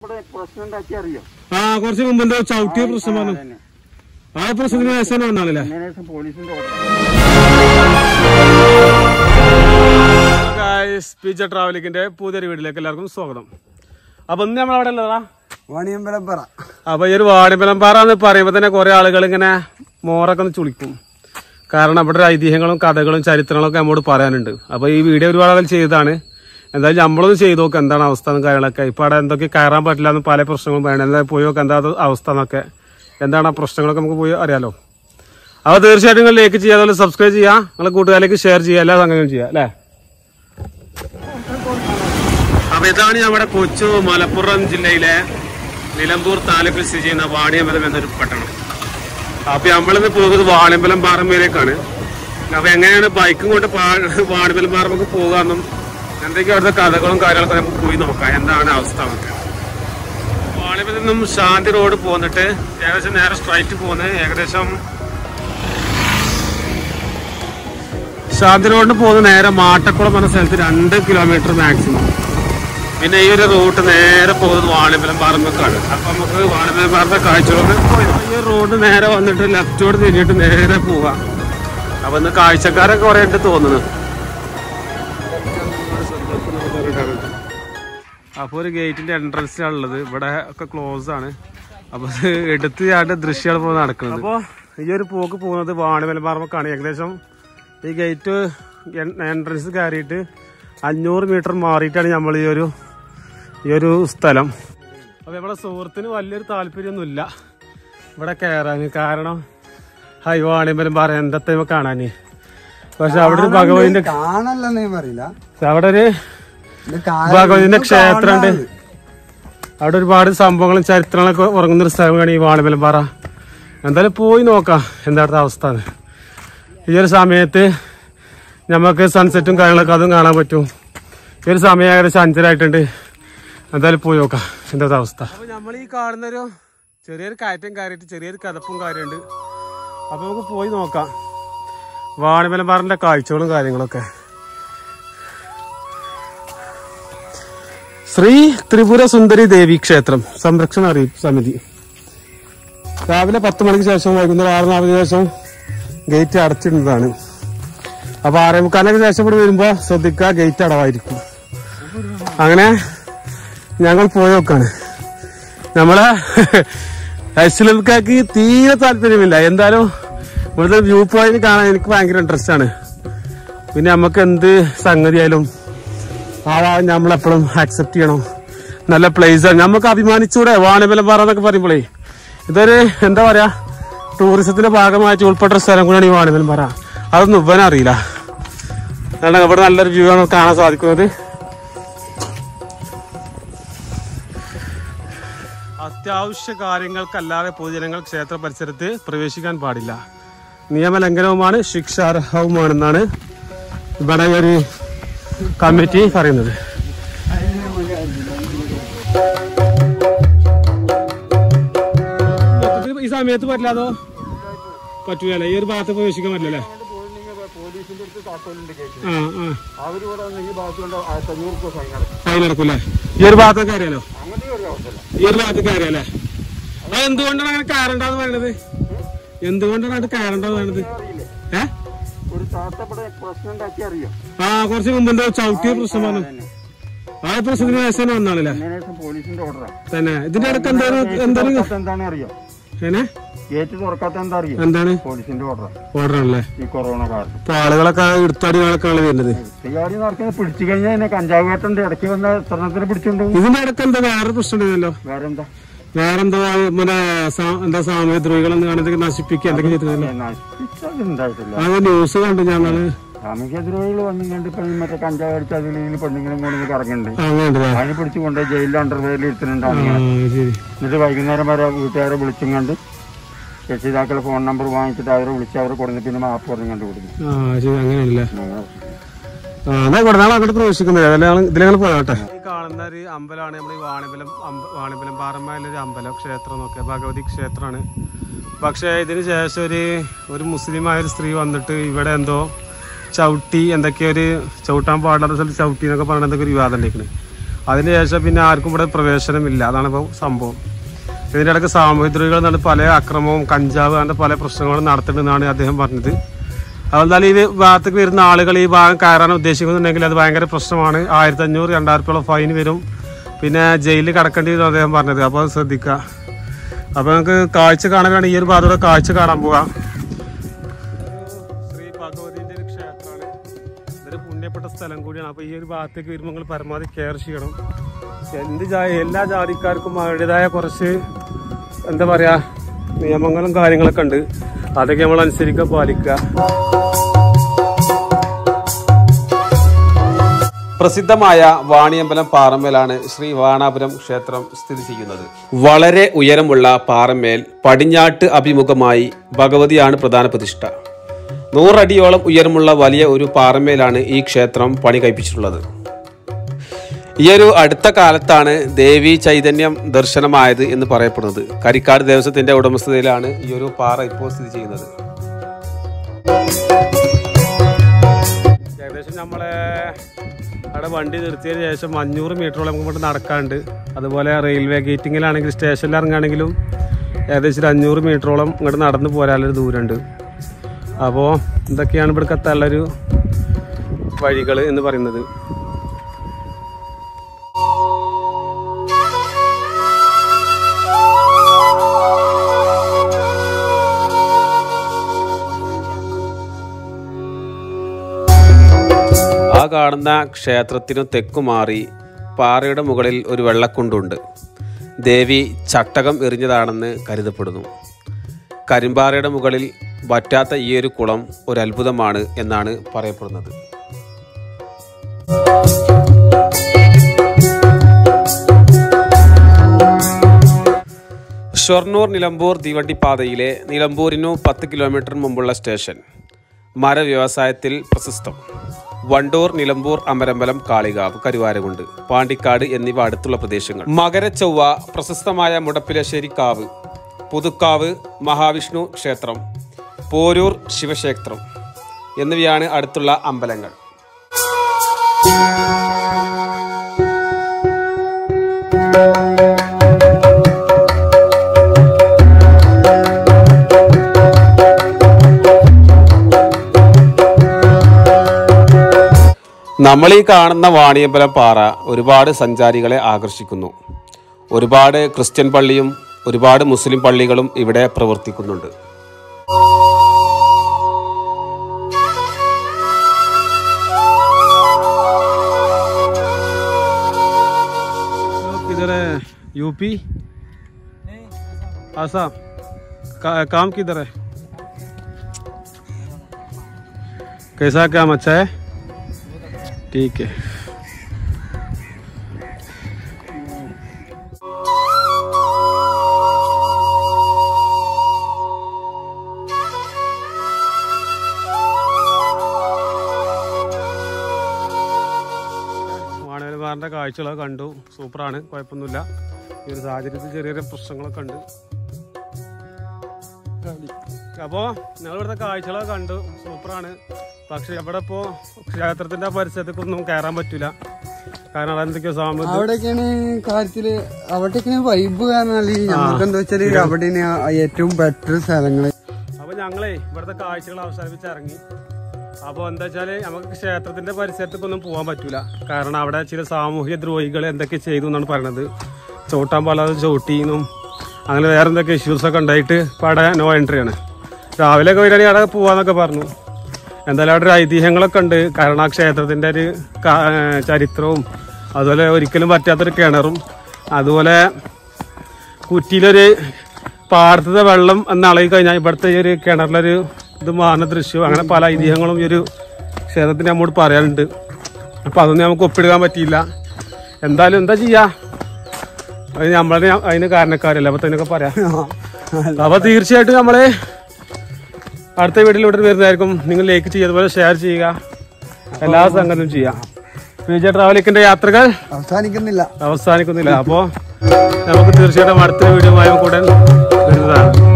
ഇവിടെ പ്രശ്നം ഉണ്ടാക്കി അറിയോ ആ കുറച്ച് മുമ്പ് എന്തോ ചവിട്ടിയ പ്രശ്നം പറഞ്ഞു അതന്നെ. ആ പ്രശ്നത്തിന് ശേഷം വന്നാണല്ലേ അതിന് ശേഷം പോലീസിന്റെ ഓർഡർ പിജ ട്രാവലിക്കിന്റെ പുതിയൊരു വീട്ടിലേക്ക് എല്ലാവർക്കും സ്വാഗതം അപ്പൊ ഇന്ന് നമ്മളവിടെ ഉള്ളതാ വാണിയമ്പലം പറ അപ്പൊ ഈ ഒരു വാടിമ്പലം പാറ എന്ന് പറയുമ്പോ തന്നെ കുറെ ആളുകൾ ഇങ്ങനെ മോറൊക്കെ ഒന്ന് ചുളിക്കും കാരണം അവിടെ ഒരു ഐതിഹ്യങ്ങളും കഥകളും ചരിത്രങ്ങളും ഒക്കെ നമ്മോട് പറയാനുണ്ട് അപ്പൊ ഈ വീഡിയോ ഒരുപാട് ആളുകൾ ചെയ്തതാണ് എന്തായാലും നമ്മളൊന്ന് ചെയ്ത് നോക്കാം എന്താണ് അവസ്ഥ എന്നും കാര്യങ്ങളൊക്കെ ഇപ്പൊ അവിടെ എന്തൊക്കെ കയറാൻ പറ്റില്ല എന്ന് പല പ്രശ്നങ്ങളും പറയണം എന്തായാലും പോയി നോക്കാം എന്താ അത് അവസ്ഥ എന്നൊക്കെ എന്താണ് ആ പ്രശ്നങ്ങളൊക്കെ നമുക്ക് പോയി അറിയാലോ അപ്പൊ തീർച്ചയായിട്ടും നിങ്ങൾ ലൈക്ക് ചെയ്യുക അതുപോലെ സബ്സ്ക്രൈബ് ചെയ്യുക നിങ്ങളെ കൂട്ടുകാരിലേക്ക് ഷെയർ ചെയ്യുക എല്ലാ സംഗതിയും ചെയ്യുക അല്ലേ അപ്പൊ ഇതാണ് നമ്മുടെ കൊച്ചു മലപ്പുറം ജില്ലയിലെ നിലമ്പൂർ താലൂക്കിൽ സ്ഥിതി ചെയ്യുന്ന വാണിയമ്പലം എന്നൊരു പട്ടണം അപ്പൊ നമ്മളിന്ന് പോകുന്നത് വാണിയമ്പലം പാറമേലേക്കാണ് അപ്പൊ എങ്ങനെയാണ് ബൈക്കും കൊണ്ട് പാ- വാണിയമ്പലം പാറമൊക്കെ പോകാമെന്നും എന്തൊക്കെ അവിടുത്തെ കഥകളും കാര്യങ്ങളൊക്കെ നമുക്ക് പോയി നോക്കാം എന്താണ് അവസ്ഥ എന്നൊക്കെ വാണിയമ്പലത്തിൽ നിന്നും ശാന്തി റോഡ് പോന്നിട്ട് ഏകദേശം നേരെ സ്ട്രൈറ്റ് പോകുന്നത് ഏകദേശം ശാന്തി റോഡിന് പോകുന്ന നേരെ മാട്ടക്കുളം എന്ന സ്ഥലത്ത് രണ്ട് കിലോമീറ്റർ മാക്സിമം പിന്നെ ഈ ഒരു റൂട്ട് നേരെ പോകുന്നത് വാണിമ്പലം പാറമ്പക്കാണ് അപ്പൊ നമുക്ക് വാണിമ്പലം പാറമ്പ കാഴ്ചകളൊക്കെ പോയി ഈ റോഡ് നേരെ വന്നിട്ട് ലെഫ്റ്റോട് തിരിഞ്ഞിട്ട് നേരെ പോവാം അപ്പൊ ഇന്ന് കാഴ്ചക്കാരൊക്കെ കുറെ ഉണ്ട് തോന്നുന്നു അപ്പൊ ഒരു ഗേറ്റിന്റെ എൻട്രൻസിലാണുള്ളത് ഇവിടെ ഒക്കെ ക്ലോസ് ആണ് അപ്പൊ ഇത് എടുത്ത് ചാണ്ട് ദൃശ്യമാണ് ഇപ്പോൾ നടക്കുന്നത് അപ്പൊ ഈ ഒരു പോക്ക് പോകുന്നത് വാണിമലം പാറമ്പക്കാണ് ഏകദേശം ഈ ഗേറ്റ് എൻട്രൻസ് കയറിയിട്ട് അഞ്ഞൂറ് മീറ്റർ മാറിയിട്ടാണ് നമ്മൾ ഈ ഒരു ഈ ഒരു സ്ഥലം അപ്പൊ നമ്മളെ സുഹൃത്തിന് വലിയൊരു താല്പര്യമൊന്നുമില്ല ഇവിടെ കയറാൻ കാരണം ഹൈ വാണിമലം പാറ എന്തത്തെ കാണാന് പക്ഷെ അവിടെ ഒരു ഭഗവതിന്റെ കാണല്ലെന്ന് ഞാൻ പറയില്ല അവിടെ ഒരു ഇത് കാ- ഭഗവതിന്റെ ഇത് ക്ഷേത്രമുണ്ട് കാണാത്. അവിടെ ഒരുപാട് സംഭവങ്ങളും ചരിത്രങ്ങളൊക്കെ ഉറങ്ങുന്ന ഒരു സ്ഥലമാണ് ഈ വാണിമലം പാറ എന്തായാലും പോയി നോക്കാം എന്താ അവിടുത്തെ അവസ്ഥ എന്ന്. ഈ ഒരു സമയത്ത് നമുക്ക് സൺസെറ്റും കാര്യങ്ങളൊക്കെ അതും കാണാൻ പറ്റും ഈ ഒരു സമയം ഏകദേശം അഞ്ചരായിട്ടുണ്ട് എന്തായാലും പോയി നോക്കാം എന്താ അവസ്ഥ അപ്പൊ നമ്മൾ ഈ കാണുന്ന ഒരു ചെറിയൊരു കയറ്റം കയറിയിട്ട് ചെറിയൊരു കഥപ്പും കാര്യമുണ്ട് അപ്പൊ നമുക്ക് പോയി നോക്കാം വാണിമലം പാറിന്റെ കാഴ്ചകളും കാര്യങ്ങളൊക്കെ ശ്രീ ത്രിപുര സുന്ദരി ദേവി ക്ഷേത്രം സംരക്ഷണ അറിയിപ്പ് സമിതി രാവിലെ പത്ത് മണിക്ക് ശേഷം വൈകുന്നേരം ആറ് നാലിന് ശേഷം ഗേറ്റ് അടച്ചിടുന്നതാണ് അപ്പൊ ആറേ മുക്കാലിനൊക്കെ ശേഷം ഇവിടെ വരുമ്പോ ശ്രദ്ധിക്കുക ഗേറ്റ് അടവായിരിക്കും അങ്ങനെ ഞങ്ങൾ പോയി നോക്കാണ് നമ്മളെ അശ്ലംക്കാക്ക് തീരെ താല്പര്യമില്ല എന്തായാലും ഇവിടുത്തെ വ്യൂ പോയിന്റ് കാണാൻ എനിക്ക് ഭയങ്കര ഇൻട്രസ്റ്റ് ആണ് പിന്നെ നമുക്ക് എന്ത് സംഗതിയായാലും ആ ഭാഗം നമ്മളെപ്പോഴും ആക്സെപ്റ്റ് ചെയ്യണം നല്ല പ്ലേസ് ആണ് നമുക്ക് അഭിമാനിച്ചൂടെ വാണിമലം പാറ എന്നൊക്കെ പറയുമ്പോഴേ ഇതൊരു എന്താ പറയാ ടൂറിസത്തിന്റെ ഭാഗമായിട്ട് ഉൾപ്പെട്ട ഒരു സ്ഥലം കൂടിയാണ് ഈ വാണിമലം പാറ അതൊന്നും ഇവനറിയില്ല കാരണം ഇവിടെ നല്ലൊരു വ്യൂ ആണ് കാണാൻ സാധിക്കുന്നത് അത്യാവശ്യ കാര്യങ്ങൾക്കല്ലാതെ പൊതുജനങ്ങൾ ക്ഷേത്ര പരിസരത്ത് പ്രവേശിക്കാൻ പാടില്ല നിയമലംഘനവുമാണ് ശിക്ഷാർഹവുമാണെന്നാണ് ഇവിടെ ഒരു കമ്മിറ്റി പറയുന്നത് ഈ സമയത്ത് പറ്റില്ലാതോ പറ്റൂല ഈ ഒരു ഭാഗത്ത് പ്രവേശിക്കാൻ പറ്റില്ലല്ലേ പോലീസിന്റെ അടുത്ത് താക്കോലുണ്ട് കേട്ടു ആ ആ അവരിവിടെ വന്ന് ഈ ഭാഗത്തുകൊണ്ട് ആയിരത്തി അഞ്ഞൂറ് രൂപ ഫൈൻ അടക്കും ഫൈൻ നടക്കൂലേ ഈ ഒരു ഭാഗത്തൊക്കെ അറിയാലോ അങ്ങനത്തെ ഒരു അവസ്ഥയില്ല ഈ ഒരു ഭാഗത്തൊക്കെ അറിയാലേ അത് എന്തുകൊണ്ടാണ് അങ്ങനെ കയറണ്ടെന്ന് പറയണത് എന്തുകൊണ്ടാണ് അത് കയറണ്ടെന്ന് പറയണത് അറിയില്ലേ ഏ ഒരു താത്ത ഇവിടെ പ്രശ്നം ഉണ്ടാക്കി അറിയോ ആ കുറച്ച് മുമ്പ് എന്തോ ചവിട്ടിയ പ്രശ്നം പറഞ്ഞു അതന്നെ. ആ പ്രശ്നത്തിന് ശേഷം വന്നാണല്ലേ അതിന് ശേഷം പോലീസിന്റെ ഓർഡറാണ് തന്നെ ഇതിന്റെ ഇടയ്ക്ക് എന്താണ് എന്താണ് എന്താണ് അറിയോ ഏനെ ഗേറ്റ് തുറക്കാത്ത എന്താ അറിയോ എന്താണ് പോലീസിന്റെ ഓർഡറാണ് ഓർഡർ ആണല്ലേ ഈ കൊറോണ കാലത്ത് ഇപ്പൊ ആളുകളൊക്കെ എടുത്തടികളൊക്കെയാണ് വരുന്നത് തീയാടി നടക്കുന്നത് പിടിച്ചു കഴിഞ്ഞാൽ എന്നെ കഞ്ചാവ് വേട്ടുണ്ട് ഇടയ്ക്ക് വന്ന എത്രണ്ണത്തിന് പിടിച്ചുകൊണ്ട് ഇതിന്റെ ഇടയ്ക്ക് എന്താ വേറെ പ്രശ്നം ഉണ്ടല്ലോ വേറെന്താ വേറെന്തോ മറ്റേ സാ- എന്താ സാമൂഹ്യ ദ്രോഹികളെന്ന് കാണുന്നത് നശിപ്പിക്കുക എന്തൊക്കെ ചെയ്തിട്ടുണ്ടല്ലോ നശിപ്പിച്ചത് ഉണ്ടായിട്ടില്ല അത് ന്യൂസ് കണ്ടു ഞങ്ങള് സാമൂഹ്യ ദ്രോഹികൾ വന്നിങ്ങണ്ട് ഇപ്പൊ ഈ മറ്റേ കഞ്ചാവ് അടിച്ച അതിൽ പെണ്ണുങ്ങളും കൊണ്ടു കറങ്ങുന്നുണ്ട് അങ്ങനെയുണ്ടല്ലേ അതിന് പിടിച്ചു കൊണ്ടുപോയി ജയിലിൽ അണ്ടർവെയറിൽ ഇരുത്തുന്നുണ്ട് ആ ആളുകളെ. ശരി എന്നിട്ട് വൈകുന്നേരം വരെ വീട്ടുകാരെ വിളിച്ചും കണ്ട് രക്ഷിതാക്കളെ ഫോൺ നമ്പർ വാങ്ങിച്ചിട്ട് അവരെ വിളിച്ച് അവരെ കൊടുന്ന് പിന്നെ മാപ്പ് പറഞ്ഞു കണ്ടു കൊടുക്കും ആ ശരി അങ്ങനെയാണല്ലേ ആ എന്നാ ഇവിടെ നാളെ അങ്ങോട്ട് പ്രവേശിക്കുന്നത് അതിലാണ് ഇതിലങ്ങൾ പോകട്ടെ ഈ കാണുന്ന ഒരു അമ്പലമാണ് നമ്മുടെ ഈ വാണിമ്പലം അമ്പ- വാണിമ്പലം പാറമ്മയിലെ ഒരു അമ്പലം ക്ഷേത്രം നോക്കിയ ഭഗവതി ക്ഷേത്രമാണ് പക്ഷേ ഇതിന് ശേഷം ഒരു ഒരു മുസ്ലിമായ ഒരു സ്ത്രീ വന്നിട്ട് ഇവിടെ എന്തോ ചവിട്ടി എന്തൊക്കെയോ ഒരു ചവിട്ടാൻ പാടില്ലാത്ത സ്ഥലത്ത് ചവിട്ടി എന്നൊക്കെ പറഞ്ഞ എന്തൊക്കെ ഒരു വിവാദം ഉണ്ടായിക്കണ് അതിനുശേഷം പിന്നെ ആർക്കും ഇവിടെ പ്രവേശനമില്ല അതാണ് ഇപ്പോൾ സംഭവം ഇതിൻ്റെ ഇടയ്ക്ക് സാമൂഹിക എന്നാണ് പല അക്രമവും കഞ്ചാവ് അങ്ങനത്തെ പല പ്രശ്നങ്ങളും നടത്തുന്നതെന്നാണ് അദ്ദേഹം പറഞ്ഞത് അതെന്തായാലും ഈ ഭാഗത്തേക്ക് വരുന്ന ആളുകൾ ഈ ഭാഗം കയറാൻ ഉദ്ദേശിക്കുന്നുണ്ടെങ്കിൽ അത് ഭയങ്കര പ്രശ്നമാണ് ആയിരത്തി അഞ്ഞൂറ് രണ്ടായിരം രൂപ ഫൈൻ വരും പിന്നെ ജയിലിൽ കിടക്കേണ്ടി വരും അദ്ദേഹം പറഞ്ഞത് അപ്പോൾ അത് ശ്രദ്ധിക്കുക അപ്പോൾ നമുക്ക് കാഴ്ച കാണാനാണ് ഈ ഒരു ഭാഗത്തൂടെ കാഴ്ച കാണാൻ പോകാം ശ്രീ ഭഗവതിന്റെ ഒരു ക്ഷേത്രമാണ് ഇതൊരു പുണ്യപ്പെട്ട സ്ഥലം കൂടിയാണ് അപ്പോൾ ഈ ഒരു ഭാഗത്തേക്ക് വരുമ്പോൾ നിങ്ങൾ പരമാവധി കെയർ ചെയ്യണം എന്ത് ജാ എല്ലാ ജാതിക്കാർക്കും അവരുടേതായ കുറച്ച് എന്താ പറയാ നിയമങ്ങളും കാര്യങ്ങളൊക്കെ ഉണ്ട് അതൊക്കെ നമ്മൾ അനുസരിക്കുക പാലിക്കുക പ്രസിദ്ധമായ വാണിയമ്പലം പാറമേലാണ് ശ്രീ വാണാപുരം ക്ഷേത്രം സ്ഥിതി ചെയ്യുന്നത് വളരെ ഉയരമുള്ള പാറമേൽ പടിഞ്ഞാട്ട് അഭിമുഖമായി ഭഗവതിയാണ് പ്രധാന പ്രതിഷ്ഠ നൂറടിയോളം ഉയരമുള്ള വലിയ ഒരു പാറമേലാണ് ഈ ക്ഷേത്രം പണി കഴിപ്പിച്ചിട്ടുള്ളത് ഈ ഒരു അടുത്ത കാലത്താണ് ദേവി ചൈതന്യം ദർശനമായത് എന്ന് പറയപ്പെടുന്നത് കരിക്കാട് ദേവസ്വത്തിന്റെ ഉടമസ്ഥതയിലാണ് ഈ ഒരു പാറ ഇപ്പോൾ സ്ഥിതി ചെയ്യുന്നത് ഏകദേശം നമ്മളെ അവിടെ വണ്ടി നിർത്തിയതിന് ശേഷം അഞ്ഞൂറ് മീറ്ററോളം നമുക്ക് ഇങ്ങോട്ട് നടക്കാണ്ട് അതുപോലെ റെയിൽവേ ഗേറ്റിങ്ങിലാണെങ്കിൽ സ്റ്റേഷനിൽ ഇറങ്ങുകയാണെങ്കിലും ഏകദേശം ഒരു അഞ്ഞൂറ് മീറ്ററോളം ഇങ്ങോട്ട് നടന്നു പോരാനൊരു ദൂരമുണ്ട് അപ്പോൾ ഇതൊക്കെയാണ് ഇവിടേക്ക് എത്താനുള്ളൊരു വഴികൾ എന്ന് പറയുന്നത് ആ കാണുന്ന ക്ഷേത്രത്തിനു തെക്കുമാറി പാറയുടെ മുകളിൽ ഒരു വെള്ളക്കുണ്ടുണ്ട് ദേവി ചട്ടകം എറിഞ്ഞതാണെന്ന് കരുതപ്പെടുന്നു കരിമ്പാറയുടെ മുകളിൽ വറ്റാത്ത ഈ ഒരു കുളം ഒരു അത്ഭുതമാണ് എന്നാണ് പറയപ്പെടുന്നത് ഷൊർണൂർ നിലമ്പൂർ തീവണ്ടി പാതയിലെ നിലമ്പൂരിനു പത്ത് കിലോമീറ്റർ മുമ്പുള്ള സ്റ്റേഷൻ മര വ്യവസായത്തിൽ പ്രശസ്തം വണ്ടൂർ നിലമ്പൂർ അമരമ്പലം കാളികാവ് കരുവാരകുണ്ട് പാണ്ടിക്കാട് എന്നിവ അടുത്തുള്ള പ്രദേശങ്ങൾ മകരച്ചൊവ്വ പ്രശസ്തമായ മുടപ്പിലശ്ശേരി കാവ് പുതുക്കാവ് മഹാവിഷ്ണു ക്ഷേത്രം പോരൂർ ശിവക്ഷേത്രം എന്നിവയാണ് അടുത്തുള്ള അമ്പലങ്ങൾ നമ്മൾ ഈ കാണുന്ന വാണിയമ്പലം പാറ ഒരുപാട് സഞ്ചാരികളെ ആകർഷിക്കുന്നു ഒരുപാട് ക്രിസ്ത്യൻ പള്ളിയും ഒരുപാട് മുസ്ലിം പള്ളികളും ഇവിടെ പ്രവർത്തിക്കുന്നുണ്ട് किधर है यूपी आसाम का, काम किधर है कैसा काम अच्छा है ठीक है വാണവരമാറിന്റെ കാഴ്ചകളൊക്കെ കണ്ടു സൂപ്പറാണ് കുഴപ്പമൊന്നുമില്ല ഈ ഒരു സാഹചര്യത്തിൽ ചെറിയ ചെറിയ പ്രശ്നങ്ങളൊക്കെ ഉണ്ട് അപ്പോൾ ഞങ്ങൾ ഇവിടുത്തെ കാഴ്ചകളൊക്കെ കണ്ടു സൂപ്പറാണ് പക്ഷെ ഇവിടെ ഇപ്പോൾ ക്ഷേത്രത്തിന്റെ പരിസരത്തേക്കൊന്നും കയറാൻ പറ്റില്ല കാരണം അവിടെ എന്തൊക്കെയോ സാമ്പത്തിക അവിടെയൊക്കെയാണ് കാര്യത്തില് അവിടേക്കാണ് വൈബ് കാരണം നമുക്ക് എന്താ വെച്ചാല് അവിടെയാണ് ഏറ്റവും ബെറ്റർ സ്ഥലങ്ങള് അപ്പൊ ഞങ്ങളേ ഇവിടുത്തെ കാഴ്ചകൾ അവസാനിപ്പിച്ച് ഇറങ്ങി അപ്പോൾ എന്താ വെച്ചാല് നമുക്ക് ക്ഷേത്രത്തിന്റെ പരിസരത്തേക്കൊന്നും പോകാൻ പറ്റൂല കാരണം അവിടെ ചില സാമൂഹ്യ ദ്രോഹികൾ എന്തൊക്കെ ചെയ്തു എന്നാണ് പറയണത് ചവിട്ടാൻ പാടാതെ ചവിട്ടിന്നും അങ്ങനെ വേറെ എന്തൊക്കെ ഇഷ്യൂസ് ഒക്കെ ഉണ്ടായിട്ട് ഇപ്പം അവിടെ നോ എൻട്രി ആണ് രാവിലെ ഒക്കെ വരികയാണെങ്കിൽ അവിടെ പോവാന്നൊക്കെ പറഞ്ഞു എന്തായാലും അവിടെ ഒരു ഐതിഹ്യങ്ങളൊക്കെ ഉണ്ട് കാരണം ആ ക്ഷേത്രത്തിന്റെ ഒരു കാ- ചരിത്രവും അതുപോലെ ഒരിക്കലും പറ്റാത്തൊരു കിണറും അതുപോലെ കുറ്റിയിലൊരു പാടത്തെ വെള്ളം എന്ന് അളകി കഴിഞ്ഞാൽ ഇവിടുത്തെ ഈ ഒരു കിണറിലൊരു ഇത് മാറുന്ന ദൃശ്യവും അങ്ങനെ പല ഐതിഹ്യങ്ങളും ഈ ഒരു ക്ഷേത്രത്തിന് നമ്മോട് പറയാനുണ്ട് അപ്പം അതൊന്നും നമുക്ക് ഒപ്പിടുക്കാൻ പറ്റിയില്ല എന്തായാലും എന്താ ചെയ്യാ അത് നമ്മളെ അതിന് കാരണക്കാരല്ല അപ്പൊ അതിനൊക്കെ പറയാം അപ്പൊ തീർച്ചയായിട്ടും നമ്മള് അടുത്ത വീട്ടിലൂടെ വരുന്നതായിരിക്കും നിങ്ങൾ ലൈക്ക് ചെയ്യുക അതുപോലെ ഷെയർ ചെയ്യുക എല്ലാ സംഗതിയും ചെയ്യാം വിജയ ട്രാവലിക്കിന്റെ യാത്രകൾ അവസാനിക്കുന്നില്ല അവസാനിക്കുന്നില്ല അപ്പോൾ നമുക്ക് തീർച്ചയായിട്ടും അടുത്ത വീഡിയോ കൂടെ വരുന്നതാണ്